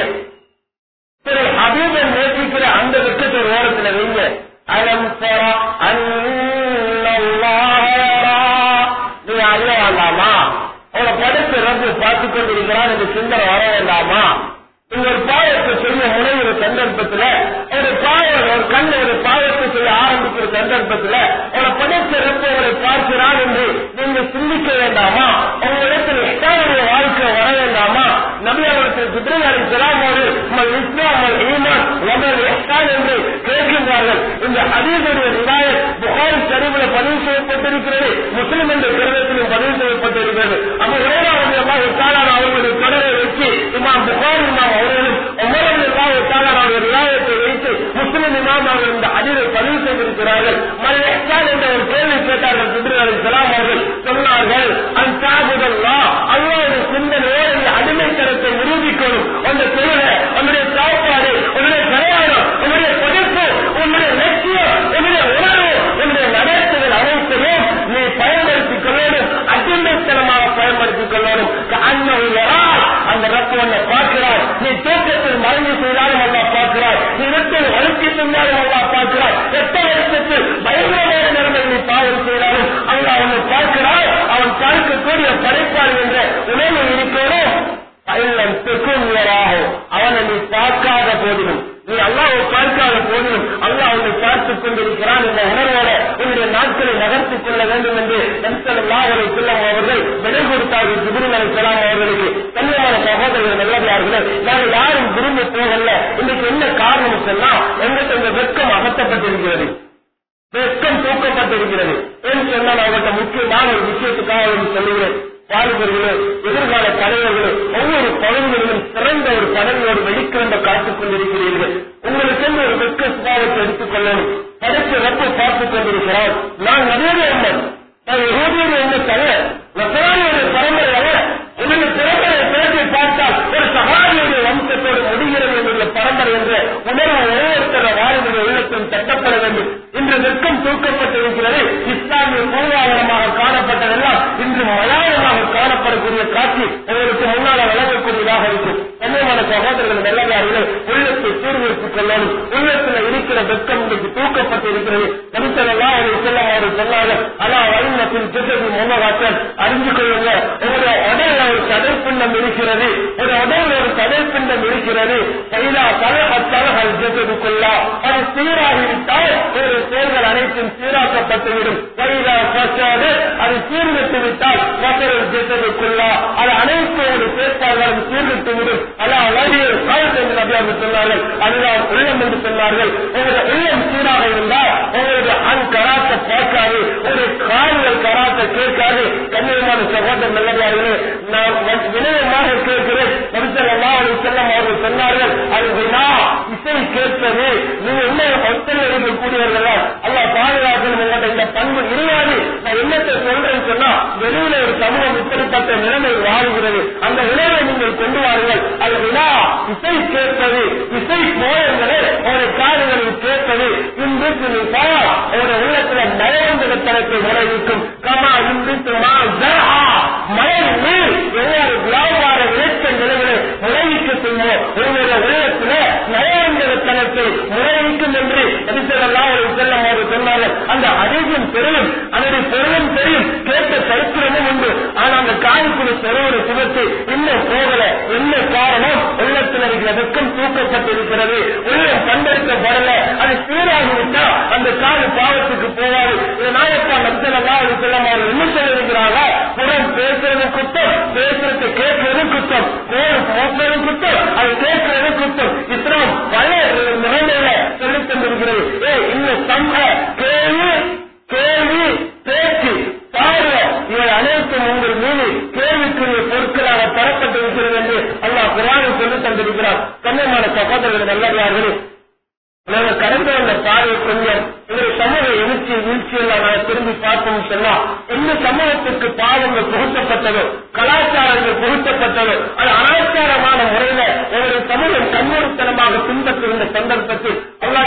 சரி அபீபன் நேசிக்கிற அந்த வெக்கத்தை ஓரத்துல வைங்க அலம் தர நீ அறிய வேண்டாமா அவனை படைத்த ரப்பு பார்த்துக் கொண்டிருக்கிறான் என்று சிந்தனை வர வேண்டாமா நீங்க ஒரு பாவத்தை செய்ய முனைகிற சந்தர்ப்பத்துல ஒரு பாவம் ஒரு கண் ஒரு பாவத்தை செய்ய ஆரம்பிக்கிற சந்தர்ப்பத்துல அவனை படைத்த ரப்பு அவரை பார்க்கிறான் என்று நீங்க சிந்திக்க வேண்டாமா உங்களிடத்தில் இஸ்லாமுடைய வாழ்க்கை வர வேண்டாமா நபி அவர்கள் ஜிப்ரீல் அலி சலாமோடு உங்கள் இஸ்லாம் உங்கள் ஈமான் உங்கள் இஸ்லான் என்று கேட்கின்றார்கள் இந்த ஹதீஸுடைய ரிவாயத் புகாரி சரிவில் பதிவு செய்யப்பட்டிருக்கிறது முஸ்லிம் என்ற கிரகத்திலும் பதிவு செய்யப்பட்டிருக்கிறது அப்ப உரையாளர்கள் இஸ்லான் அவர்களுடைய தொடரை வச்சு இமாம் புகாரி இமாம் அவர்களும் உமரம் இஸ்லான் அவருடைய ரிவாயத்தை வைத்து முஸ்லிம் இமாம் அவர்கள் இந்த ஹதீரை பதிவு செய்திருக்கிறார்கள் மல் இஸ்லான் என்ற ஒரு கேள்வி கேட்டார்கள் ஜிப்ரீல் அலி சலாம் அவர்கள் சொன்னார்கள் அன்சாபுதல்லா அல்லாவுடைய சிந்தனையோடு இந்த அடிமைத்தனத்தை நிரூபிக்கணும் அந்த தொழிலை உன்னுடைய சாப்பாடு உன்னுடைய கல்யாணம் உன்னுடைய படிப்பு உன்னுடைய லட்சியம் உன்னுடைய உணர்வு உன்னுடைய நடத்துதல் அனைத்தையும் நீ பயன்படுத்திக் கொள்ளணும் அடிமைத்தனமாக பயன்படுத்திக் கொள்ளணும் அண்ணன் அந்த ரப்பு உன்னை பார்க்கிறார் நீ தூக்கத்தில் மறைந்து செய்தாலும் அல்லா பார்க்கிறார் நீ வீட்டில் வளர்ச்சி செஞ்சாலும் அல்லா பார்க்கிறார் எட்ட வருஷத்தில் பயங்கரமான நிலைமையில் நீ பாவம் செய்தாலும் அங்க அவனை பார்க்கிறார் அவன் பார்க்கக்கூடிய படைப்பாளி என்ற உணர்வு இருக்கணும் பயிலம் தெக்குவராகும் அவனை நீ பார்க்காத போதிலும் நீ அல்லாவை பார்க்காத போதிலும் அல்லாஹ் அவனை பார்த்துக் கொண்டிருக்கிறான் என்ற உணர்வோட உன்னுடைய நாட்களை நகர்த்திக் கொள்ள வேண்டும் என்று நம்சல்லா அவரை செல்லம் அவர்கள் விடை கொடுத்தார்கள் ஜிபிரில் அலி சலாம் அவர்களுக்கு கண்ணியமான சகோதரர்கள் நல்லதார்களே நாங்கள் யாரும் விரும்பி போகல இன்னைக்கு என்ன காரணம் சொன்னா எங்கிட்ட இந்த வெட்கம் அகற்றப்பட்டிருக்கிறது வெட்கம் தூக்கப்பட்டிருக்கிறது ஏன்னு சொன்னால் அவர்கிட்ட முக்கியமான ஒரு விஷயத்துக்காக வந்து சொல்லுகிறேன் வாலிபர்களே எதிர்கால தலைவர்களே ஒவ்வொரு பதவிகளிலும் சிறந்த ஒரு பதவியோடு வெளிக்கிழந்த காத்துக் கொண்டிருக்கிறீர்கள் உங்களுக்கு ஒரு வெட்க சுபாவத்தை எடுத்துக் கொள்ளணும் படைத்த ரப்பை பார்த்து வெட்கம் தட்டப்பட வேண்டும் இன்று வெட்கம் தூக்கப்பட்டிருக்கிறது இஸ்லாமிய பூர்வாதாரமாக காணப்பட்டதெல்லாம் இன்று மலாயமாக காணப்படக்கூடிய காட்சி உங்களுக்கு முன்னால் வழங்கக்கூடியதாக இருக்கும் கண்ணியமான சகோதரர்கள் நல்லதார்கள் உள்ளத்தை சீர்திருத்திக் கொள்ளணும் உள்ளத்தில் இருக்கிற வெட்கம் இன்றைக்கு தூக்கப்பட்டு இருக்கிறது நபித்தரெல்லாம் அவர்கள் செல்ல அவர்கள் சொன்னார்கள் அலா வலிமத்தின் திட்டத்தில் முன்னகாற்றல் அறிந்து கொள்ளுங்க உங்களுடைய உடல் ஒரு தடைப்பிண்டம் இருக்கிறது ஒரு உடல் ஒரு தடைப்பிண்டம் இருக்கிறது கைலா தலக தலகல் ஜெசதுக்குள்ளா அது சீராகிவிட்டால் ஒரு செயல்கள் அனைத்தும் சீராக்கப்பட்டுவிடும் கைலா பசாது அது சீர்விட்டு விட்டால் மற்றொரு ஜெசதுக்குள்ளா அது அனைத்து ஒரு சேர்ப்பாளர்களும் சீர்விட்டு விடும் அல்லா வழிய காலத்தை என்று நபி அவர்கள் சொன்னார்கள் அதுதான் உள்ளம் என்று சொன்னார்கள் உங்களுடைய உள்ளம் சீராக இருந்தால் உங்களுடைய அன் கராத்தை பார்க்காது உங்களுடைய கால்கள் கராத்தை கேட்காது கண்ணியமான சகோதரர் நல்லதார்களே நான் வ- வினயமாக கேட்கிறேன் பரிசல் அல்லா செல்லம் அவர்கள் சொன்னார்கள் அது வினா இசை கேட்பது நீங்க என்ன ஒத்தல் இருக்கக்கூடியவர்களா அல்லா பாதுகாக்கணும் உங்கள்ட்ட இந்த பண்பு இருவாது நான் என்னத்தை சொல்றேன்னு சொன்னா வெளியில ஒரு சமூகம் இப்படிப்பட்ட நிலைமை வாழ்கிறது அந்த நிலையை நீங்கள் கொண்டு வாருங்கள் அது வினா இசை கேட்பது இசை கோயங்களே ஒரு காதுகளில் கேட்பது இன்றைக்கு நீ பார் ஒரு உள்ளத்துல நயவந்தகத்தனத்தை விளைவிக்கும் கமா இன்றைக்கு மா ஜரஹா மழை நீர் எவ்வாறு வியாபார விளைச்ச நிலைகளை விளைவிக்க செய்யும் உங்களுடைய உள்ளத்துல நயவந்தகத்தனத்தை விளைவிக்கும் என்று எதிர்த்தெல்லாம் ஒரு செல்லம் அவர் சொன்னார்கள் அந்த அதிகம் பெருளும் அதனுடைய பெருளும் தெரியும் கேட்ட சரித்திரமும் உண்டு ஆனா அந்த காய்க்குடி செலவுடைய சுகத்து இன்னும் போகல என்ன காரணம் உள்ளத்தில் இருக்கிற வெக்கம் தூக்கப்பட்டிருக்கிறது உள்ளம் கண்டெடுக்கப்படல அது சீராகிவிட்டா அந்த காது பாவத்துக்கு போவாது இது நாயப்பா நம்சலா ஒரு செல்லம் அவர் என்ன சொல்லியிருக்கிறாங்க புறம் பேசுறது குத்தம் பேசுறது கேட்கறது குத்தம் கோல் போக்குறது குத்தம் அது கேட்கறது குத்தம் இத்தனம் பல நிலைமையில சொல்லித் தந்திருக்கிறது ஏ இன்னும் சம்ப கேள்வி கேள்வி பேச்சு பார்வை இவை அனைத்தும் உங்கள் மீது கேள்விக்குரிய பொருட்களாக தரப்பட்டிருக்கிறது என்று அல்லாஹ் குரானில் சொல்லி தந்திருக்கிறார் கண்ணியமான சகோதரர்கள் நல்லதார்களே நாங்கள் கடந்து வந்த பார்வை கொஞ்சம் எங்களுடைய சமூக எழுச்சி வீழ்ச்சி எல்லாம் நாங்கள் திரும்பி பார்த்தோம்னு சொன்னா எந்த சமூகத்துக்கு பாவங்கள் புகுத்தப்பட்டதோ கலாச்சாரங்கள் புகுத்தப்பட்டதோ அது அனாச்சாரமான முறையில எங்களுடைய சமூகம் கண்மூடித்தனமாக பின்பற்றுகின்ற சந்தர்ப்பத்தில்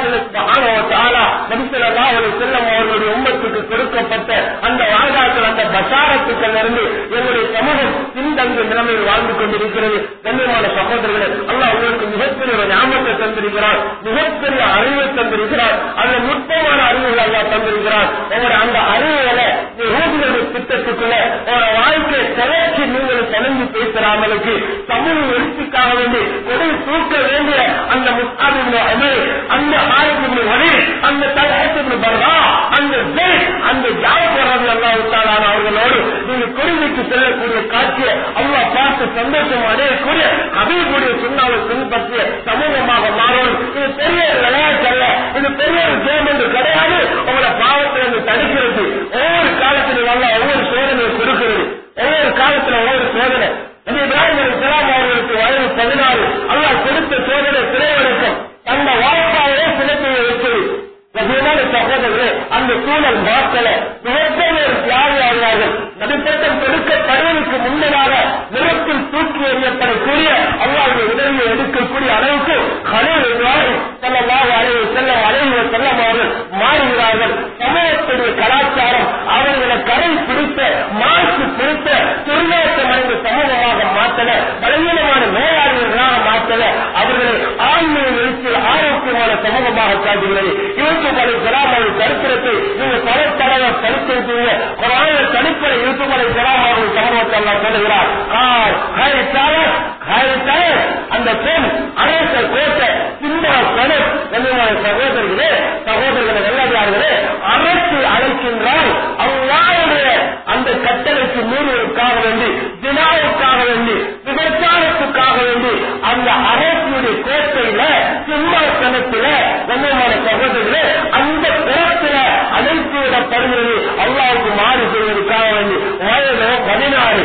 அல்லாஹ் மனுஷனா ஒரு செல்லம் அவர்களுடைய உம்மத்துக்கு கொடுக்கப்பட்ட அந்த வாழ்நாட்கள் அந்த பசாரத்துக்கள் இருந்து எங்களுடைய சமூகம் பின்தங்கு நிலைமையில் வாழ்ந்து கொண்டிருக்கிறது கண்ணியமான சகோதரர்களே அல்லாஹ் உங்களுக்கு மிகப்பெரிய ஒரு ஞாபகத்தை தந்திருக்கிறார் மிகப்பெரிய அறிவை தந்திருக்கிறார் அந்த நுட்பமான அறிவுகள் அல்லா தந்திருக்கிறார் உங்களுடைய அந்த அறிவுகளை ரோகிகளுடைய திட்டத்துக்குள்ள உங்களோட வாழ்க்கையை திரைக்கு நீங்கள் கலந்து பேசுறாமலுக்கு சமூக எழுச்சிக்காக வேண்டி கொடை தூக்க வேண்டிய அந்த முஸ்தாபின் அமல் அந்த ஆயத்தின் வழி அந்த தலையத்தின் பர்வா அந்த ஜெய் அந்த ஜாபரம் அல்லா விட்டாலான அவர்களோடு நீங்க குருவிக்கு செல்லக்கூடிய காட்சியை அல்லா பார்த்து சந்தோஷம் அடையக்கூடிய அவையக்கூடிய சுண்ணாவை பின்பற்றிய சமூகமாக மாறும் இது பெரிய விளையாட்டு அல்ல இது பெரிய ஒரு ஜெயம் என்று கிடையாது உங்களோட பாவத்தை வந்து தடுக்கிறது ஒவ்வொரு காலத்திலும் அல்ல ஒவ்வொரு சோதனையை கொடுக்கிறது ஒவ்வொரு காலத்துல ஒவ்வொரு சோதனை இது இப்ராஹிம் அலைஹிஸ்ஸலாம் அவர்களுக்கு வயது பதினாறு அல்லாஹ் கொடுத்த சோதனை சிறைவடக்கம் அந்த வாழ்க்கையே சிறப்பை வைத்தது ரகுமான சகோதரர்களே அந்த சூழல் மாற்றல மிகப்பெரிய ஒரு தியாகி ஆகிறார்கள் நடுப்பட்டம் கொடுக்கப்படுவதற்கு முன்னதாக நிறத்தில் தூக்கி எறியப்படக்கூடிய அல்லாவுடைய உதவியை எடுக்கக்கூடிய அளவுக்கு கலில் இப்ராஹிம் செல்லமாக அலைவு செல்ல அலைவு செல்லம் அவர்கள் மாறுகிறார்கள் சமூகத்துடைய கலாச்சாரம் அவர்களை கரை பிடித்த மாசு பிடித்த துர்நாற்றம் அடைந்த சமூகமாக மாற்றல பலவீனமான நோயாளிகளாக மாற்றல அவர்களை ஆன்மீக எழுச்சியில் ஆரோக்கியமான சமூகமாக காட்டுகிறது யூசுப் அலை கலாம் அவர்கள் சரித்திரத்தை நீங்க பல தடவை படித்திருக்கீங்க குரான தனிப்படை யூசுப் அலை கலாம் அவர்கள் சமூகத்தை எல்லாம் சொல்லுகிறார் கார் ஹை சாலர் ஹை டயர் அந்த பெண் அரச கோட்டை சிந்தா கணர் என்னுடைய சகோதரர்களே சகோதரர்களை வெள்ளாடுகிறார்களே அரசு அழைக்கின்றால் அவ்வாறுடைய அந்த கட்டளைக்கு மீறுவதற்காக வேண்டி தினாவுக்காக வேண்டி விபச்சாரத்துக்காக வேண்டி அந்த அரசுடைய கோட்டையில சிம்மாசனத்தில கண்ணியமான சகோதரர்களே அந்த கோட்டில அழைத்து விடப்படுகிறது அல்லாவுக்கு மாறு செய்வதற்காக வேண்டி வயதோ பதினாறு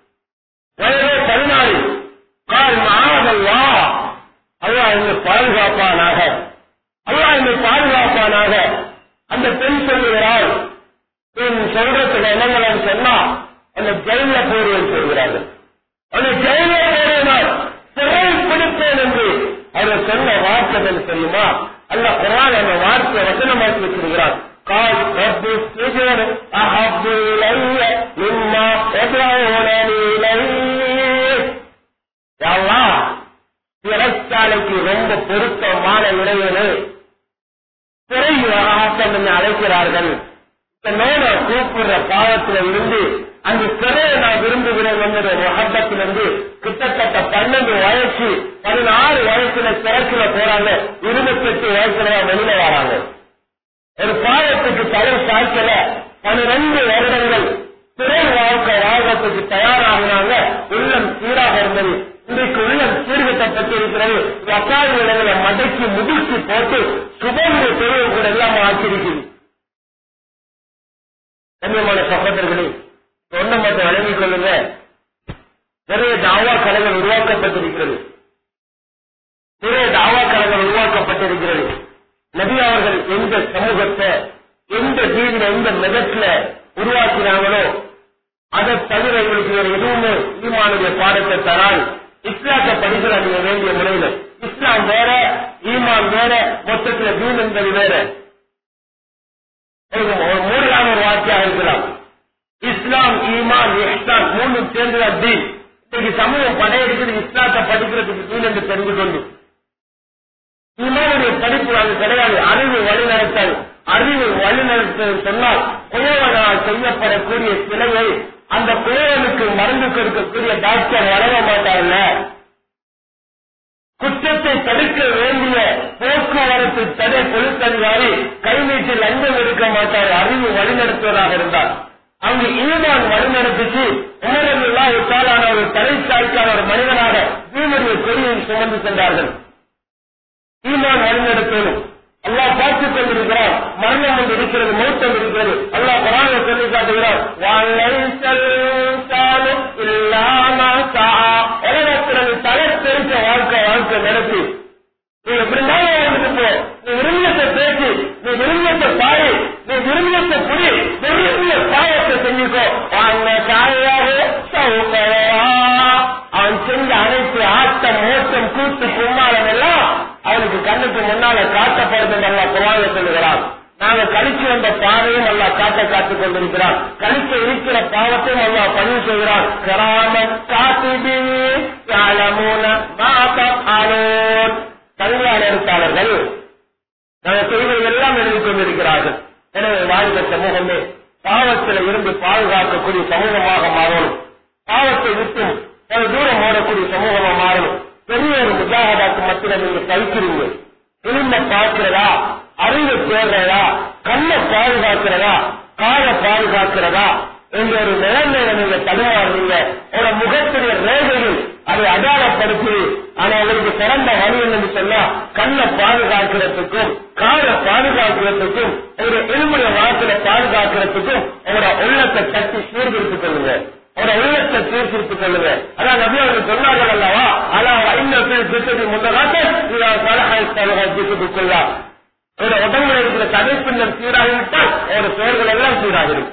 வயதோ பதினாறு கால் மாதல்லா அல்லா என்னை பாதுகாப்பானாக அல்லா என்னை பாதுகாப்பானாக அந்த பெண் சொல்லுகிறாள் நீ சொல்றதுக்கு என்னங்கன்னு சொன்னா அந்த ஜெயில போடுவேன் சொல்கிறார்கள் அந்த ஜெயில போடுவதால் சிறை பிடிப்பேன் என்று அவர் சொன்ன வார்த்தை மார்க்கம் என்று தெரியுமா அல்ல குரான் அந்த வார்த்தையை வசனமாக்கி வச்சிருக்கிறான் قال رب السجن أحب إلي مما يدعونني إليه يا الله சிறைச்சாலைக்கு ரொம்ப பொருத்தமான இறைவனே சிறை ஆட்டம் என்று அழைக்கிறார்கள் என்னோட கூப்பிடுற பாவத்தில இருந்து அந்த சிறையை நான் விரும்புகிறேன் என்கிற முகப்பத்திலிருந்து கிட்டத்தட்ட பன்னெண்டு வயசு பதினாறு வயசுல சிறக்குல போறாங்க இருபத்தெட்டு வயசுல தான் வெளியில வராங்க ஒரு பாவத்துக்கு தலை சாய்க்கல பன்னிரண்டு வருடங்கள் சிறை வாழ்க்கை வாழ்வதற்கு தயாராகினாங்க உள்ளம் சீராக இருந்தது இன்றைக்கு உள்ளம் சீர்கட்டப்பட்டிருக்கிறது அக்காது இடங்களை மடக்கி முதிர்ச்சி போட்டு சுபமுறை தெருவு கூட எல்லாம் ஆக்கியிருக்குது கண்ணியமான சகோதரர்களே சொன்ன மட்டும் வழங்கிக் கொள்ளுங்க நிறைய தாவா கலைகள் உருவாக்கப்பட்டிருக்கிறது நிறைய தாவா கலைகள் உருவாக்கப்பட்டிருக்கிறது நபி அவர்கள் எந்த சமூகத்தை எந்த தீவிர எந்த மெதத்துல உருவாக்கினாங்களோ அதை தவிர எங்களுக்கு வேற எதுவுமே ஈமானுடைய பாடத்தை தரால் இஸ்லாத்தை படிக்கிற நீங்க வேண்டிய முறையில இஸ்லாம் வேற ஈமான் வேற மொத்தத்துல தீன் என்பது வேற ஒரு மூன்றாம் ஒரு வார்த்தையாக இருக்கலாம் இஸ்லாம் ஈமான் இஸ்லாம் மூணு சேர்ந்துதான் தீன் இன்னைக்கு சமூகம் படையெடுக்கிறது இஸ்லாத்தை படிக்கிறதுக்கு தீன் என்று தெரிந்து கொண்டு ஈமானுடைய படிப்பு அது கிடையாது அறிவு வழிநடத்தல் அறிவு வழிநடத்தல் சொன்னால் குயவனால் செய்யப்படக்கூடிய சிலையை அந்த குயவனுக்கு மருந்து கொடுக்கக்கூடிய டாக்டர் வழங்க மாட்டார்ல குற்றத்தை தடுக்க வேண்டிய போக்குவரத்து தடை பொருத்ததிகாரி கை நீட்டி லஞ்சம் எடுக்க மாட்டார் அறிவு வழிநடத்துவதாக இருந்தார் அங்கு ஈமான் வழிநடத்திச்சு உணரவில்லா ஒரு ஒரு தலை சாய்க்கான ஒரு மனிதனாக தீனுடைய கொடியை சுமந்து சென்றார்கள் ஈமான் வழிநடத்தணும் அல்லாஹ் பார்த்துக் கொண்டிருக்கிறார் மரணம் ஒன்று இருக்கிறது மௌத்தம் இருக்கிறது அல்லாஹ் குரான சொல்லி காட்டுகிறார் உலகத்திற்கு தலை தெரிஞ்ச வாழ்க்கை வாழ்க்கை நடத்தி நீ எப்படினாலும் வாழ்ந்துட்டு போ நீ விரும்பியத்தை பேசி நீ விரும்பியத்தை பாரு நீ விரும்பியத்தை புடி விரும்பிய பாவத்தை செஞ்சுக்கோ அந்த காயாக அவன் செஞ்ச அனைத்து ஆட்டம் மோட்டம் கூத்து கும்மாளம் எல்லாம் அவனுக்கு கண்ணுக்கு முன்னால காட்டப்படுது நல்லா குரான சொல்லுகிறான் நாங்க கழிச்சு வந்த பாதையும் நல்லா காட்ட காத்துக் கொண்டிருக்கிறான் கழிக்க இருக்கிற பாவத்தையும் நல்லா பதிவு செய்கிறான் கிராம காத்திபி ஆலோன் கல்வியாளர் எழுத்தாளர்கள் நாங்கள் செய்வது எல்லாம் எழுதி கொண்டிருக்கிறார்கள் எனவே வாழ்ந்த சமூகமே பாவத்தில் இருந்து பாதுகாக்கக்கூடிய சமூகமாக மாறணும் பாவத்தை விட்டும் ஒரு தூரம் ஓடக்கூடிய சமூகமா மாறணும் பெரிய ஒரு முஜாகதாக்கு மத்தியில் நீங்க கழிக்கிறீங்க திரும்ப பார்க்கிறதா அறிவை தேடுறதா கண்ணை பாதுகாக்கிறதா காலை பாதுகாக்கிறதா என்ற ஒரு நிலைமையில நீங்க தடுமாறுறீங்க ஒரு முகத்துடைய ரேகையில் அதை அடையாளப்படுத்தி ஆனா உங்களுக்கு சிறந்த வழி என்று சொன்னா கண்ணை பாதுகாக்கிறதுக்கும் காலை பாதுகாக்கிறதுக்கும் ஒரு எலும்புடைய வாசலை பாதுகாக்கிறதுக்கும் உங்களோட உள்ளத்தை தட்டி சீர்திருத்திக் கொள்ளுங்க அவரோட உள்ளத்தை சீர்திருத்திக் கொள்ளுங்க அதான் நபி அவர்கள் சொன்னார்கள் அல்லவா ஆனா ஐநூறு திட்டத்தை முன்னதாக திட்டத்துக்குள்ளா ஒரு உடம்புல இருக்கிற கதைப்பின்னர் சீராகிவிட்டால் ஒரு செயல்கள் எல்லாம் சீராகிடும்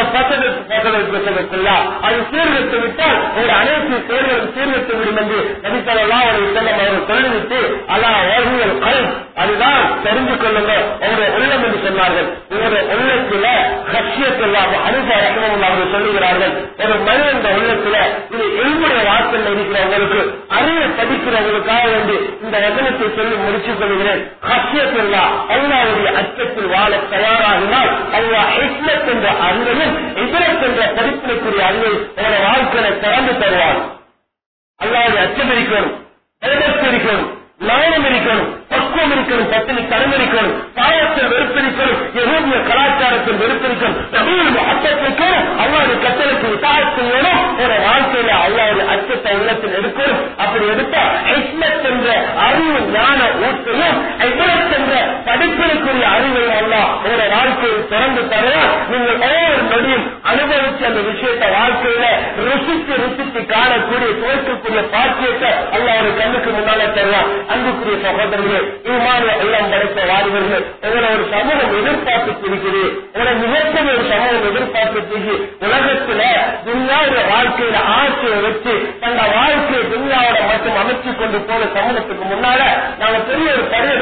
அது சீர்திருத்து விட்டால் ஒரு அனைத்து செயல்களும் சீர்திருத்து விடும் என்று நபித்தலாம் ஒரு செல்லம் அவர்கள் சொல்லிவிட்டு அல்லா ஓகுங்கள் கல் அதுதான் தெரிந்து கொள்ளுங்க உங்களுடைய உள்ளம் என்று சொன்னார்கள் உங்களுடைய உள்ளத்துல கட்சியத்தெல்லாம் அனுபவ அவர்கள் சொல்லுகிறார்கள் ஒரு மனிதன் உள்ளத்துல இது எங்களுடைய வாசல் இருக்கிறவங்களுக்கு அறிவை படிக்கிறவங்களுக்காக வேண்டி இந்த வசனத்தை சொல்லி முடிச்சுக் கொள்கிறேன் கட்சியத்தில்லா அல்லாவுடைய அச்சத்தில் வாழ தயாராகினால் அல்லா ஹிஸ்மத் என்ற அறிவையும் இதிரத் என்ற படிப்பினைக்குரிய அறிவை உங்களோட வாழ்க்கையை திறந்து தருவார் அல்லாவுடைய அச்சம் இருக்கணும் இருக்கணும் நாணம் இருக்கணும் பக்குவம் இருக்கணும் பத்தினி தரம் இருக்கணும் பாவத்தில் வெறுப்பிருக்கணும் எருமிய கலாச்சாரத்தில் வெறுப்பிருக்கணும் தமிழ் அச்சத்திற்கும் அல்லாவுடைய கட்டளைக்கு விசாரத்து வேணும் ஒரு வாழ்க்கையில அல்லாவுடைய அச்சத்தை உள்ளத்தில் எடுக்கணும் அப்படி எடுத்தா ஹிஸ்மத் என்ற அறிவு ஞான ஊற்றையும் ஐபரத் என்ற படிப்பிற்குரிய அறிவையும் அல்லா ஒரு வாழ்க்கையில் திறந்து தரலாம் நீங்கள் ஒவ்வொரு நொடியும் அனுபவிச்சு அந்த விஷயத்தை வாழ்க்கையில ருசித்து ருசித்து காணக்கூடிய துவைக்கக்கூடிய பாக்கியத்தை அல்ல ஒரு கண்ணுக்கு முன்னால தரலாம் அன்புக்குரிய சகோதரர்களே இவ்வாறு எல்லாம் படைத்த வாலிபர்கள் உங்களை ஒரு சமூகம் எதிர்பார்த்து இருக்குது உங்களை மிகப்பெரிய ஒரு சமூகம் எதிர்பார்த்து உலகத்துல துன்யாவுடைய வாழ்க்கையில ஆசையை வச்சு தங்க வாழ்க்கையை துன்யாவோட மட்டும் அமைச்சு கொண்டு போன சமூகத்துக்கு முன்னால நாங்க பெரிய ஒரு பெரிய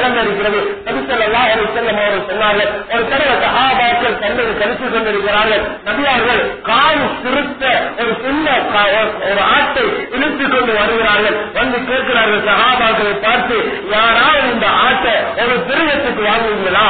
நிலைமை இருக்கிறது நபிசல்லா ஒரு செல்லம் அவர்கள் சொன்னார்கள் ஒரு தடவை சகாபாக்கள் தங்களை கருத்து கொண்டிருக்கிறார்கள் நபியார்கள் கால் சிறுத்த ஒரு சின்ன கா- ஒரு- ஒரு ஆட்டை இழுத்துக் கொண்டு வருகிறார்கள் வந்து கேட்கிறார்கள் சகாபாக்களை பார்த்து யாராவது இந்த ஆட்டை ஒரு திருகத்துக்கு வாங்குவீங்களா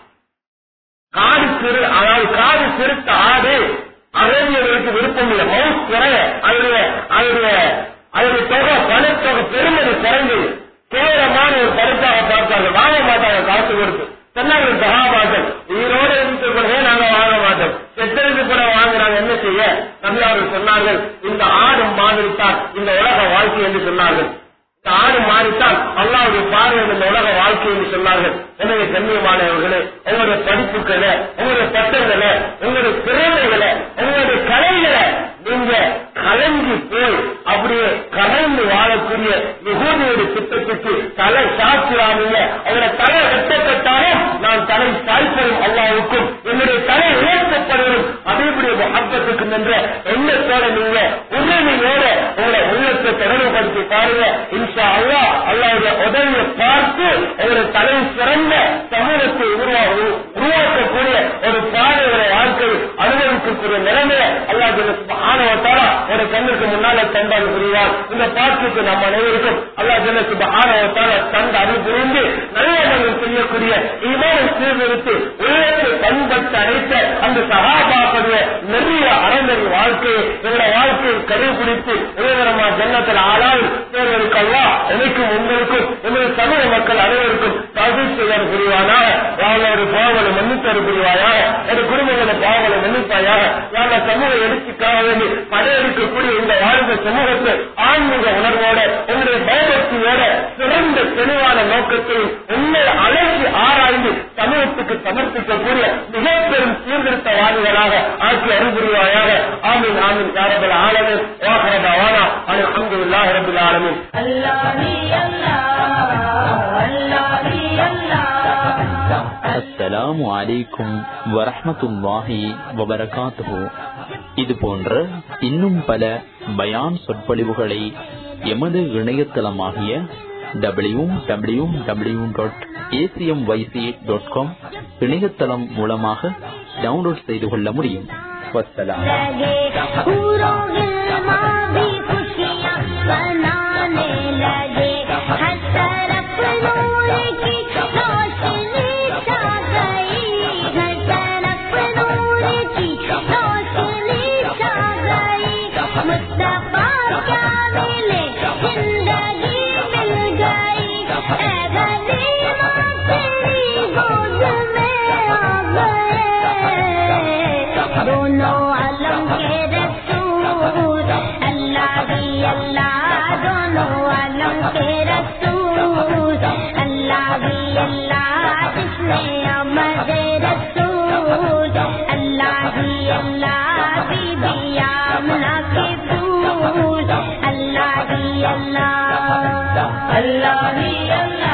காடு சிறு அதாவது காடு சிறுத்த ஆடு அரேபியர்களுக்கு விருப்பம் இல்லை மவுஸ் குறைய அதனுடைய அதனுடைய அதனுடைய தொகை பணத்தொகை பெருமதி குறைந்து கேவலமான ஒரு பரிசாக பார்த்தார்கள் வாங்க மாட்டாங்க காசு கொடுத்து சொன்னார்கள் சகாபாக்கள் உயிரோட இருந்து பிறகு நாங்க வாங்க மாட்டோம் செத்ததுக்கு கூட வாங்குறாங்க என்ன செய்ய தமிழர்கள் சொன்னார்கள் இந்த ஆடு மாதிரி தான் இந்த உலக வாழ்க்கை என்று சொன்னார்கள் இந்த ஆடு மாறித்தான் அல்லாவுடைய பார்வையில் இந்த உலக வாழ்க்கை என்று சொன்னார்கள் எனவே கண்ணியமானவர்களே உங்களுடைய படிப்புகளை உங்களுடைய பட்டங்களை உங்களுடைய திறமைகளை உங்களுடைய கலைகளை நீங்க கலங்கி போய் அப்படியே கலந்து வாழக்கூடிய யுகோதியுடைய திட்டத்துக்கு தலை சாத்திராமீங்க அவருடைய தலை வெட்டப்பட்டாலும் நான் தலை சாய்ப்பதும் அல்லாவுக்கும் என்னுடைய தலை உயர்த்தப்படுவதும் அதேபடி மகத்துக்கு நின்ற எண்ணத்தோட நீங்க உரிமையோட உங்களை உள்ளத்தை தொடர்புபடுத்தி பாருங்க இன்ஷா அல்லா அல்லாவுடைய உதவியை பார்த்து உங்களுடைய தலை சிறந்த சமூகத்தை உருவா உருவாக்கக்கூடிய ஒரு பாதைகளை வாழ்க்கை அனுபவிக்கக்கூடிய நிலைமையை அல்லா ஆணவத்தாரா ஒரு கண்ணுக்கு முன்னால தந்தால் புரிவார் இந்த பாட்டுக்கு நம்ம அனைவருக்கும் அல்லா ஜனக்கு ஆணவத்தாரா தந்த அருள் புரிந்து நல்லவர்கள் செய்யக்கூடிய இமான சீர்திருத்து உள்ளத்தை பண்பட்டு அழைத்த அந்த சகாபாக்களுடைய நிறைய அறநெறி வாழ்க்கையை எங்களுடைய வாழ்க்கையை கடைபிடித்து உயரமா ஜன்னத்தில் ஆளால் தேர்ந்தெடுக்கல்லா எனக்கும் உங்களுக்கும் எங்களுடைய தமிழ் மக்கள் அனைவருக்கும் தகுதி செய்தல் புரிவானாக யாரோட பாவங்களை மன்னித்தல் புரிவாயாக என் குடும்பங்கள பாவங்களை மன்னிப்பாயாக யார சமூக எழுச்சிக்காக வேண்டி படையெடுக்கக்கூடிய இந்த வாழ்ந்த சமூகத்தை ஆன்மீக உணர்வோட உங்களுடைய பயபக்தியோட சிறந்த தெளிவான நோக்கத்தையும் உண்மை அழைச்சி ஆராய்ந்து சமூகத்துக்கு சமர்ப்பிக்கக்கூடிய மிக பெரும் சீர்திருத்தவாதிகளாக ஆட்சி அறிவுரிவாயாக ஆமீன் ஆமீன் யாரபல் ஆலமின் வாகரத வானா அல்ஹம்துலில்லாஹி ரப்பில் ஆலமீன் அஸ்ஸலாமு அலைக்கும் வரஹ்மத்துல்லாஹி வபரகாத்துஹு இது போன்ற இன்னும் பல பயான் சொற்பொழிவுகளை எமது இணையதளமாகிய W W W dot ACM YC dot com இணையதளம் மூலமாக டவுன்லோட் செய்து கொள்ள முடியும் வஸ்ஸலாம் लगे पूरों गिलमा भी खुशियाँ बनाने लगे हर तरफ नूर की रोशनी छा गई हर तरफ नूर की रोशनी छा गई मुस्तफा क्या मिले जिंदगी मिल गई ऐ गनीमा तेरी गोद में आ गए दोनों आलम के रसूल अल्लाह ही अल्लाह दोनों आलम के रसूल अल्लाह ही अल्लाह जिसने अमद रसूल अल्लाह ही अल्लाह बीबी आमना के फूल अल्लाह ही अल्लाह अल्लाह ही अल्लाह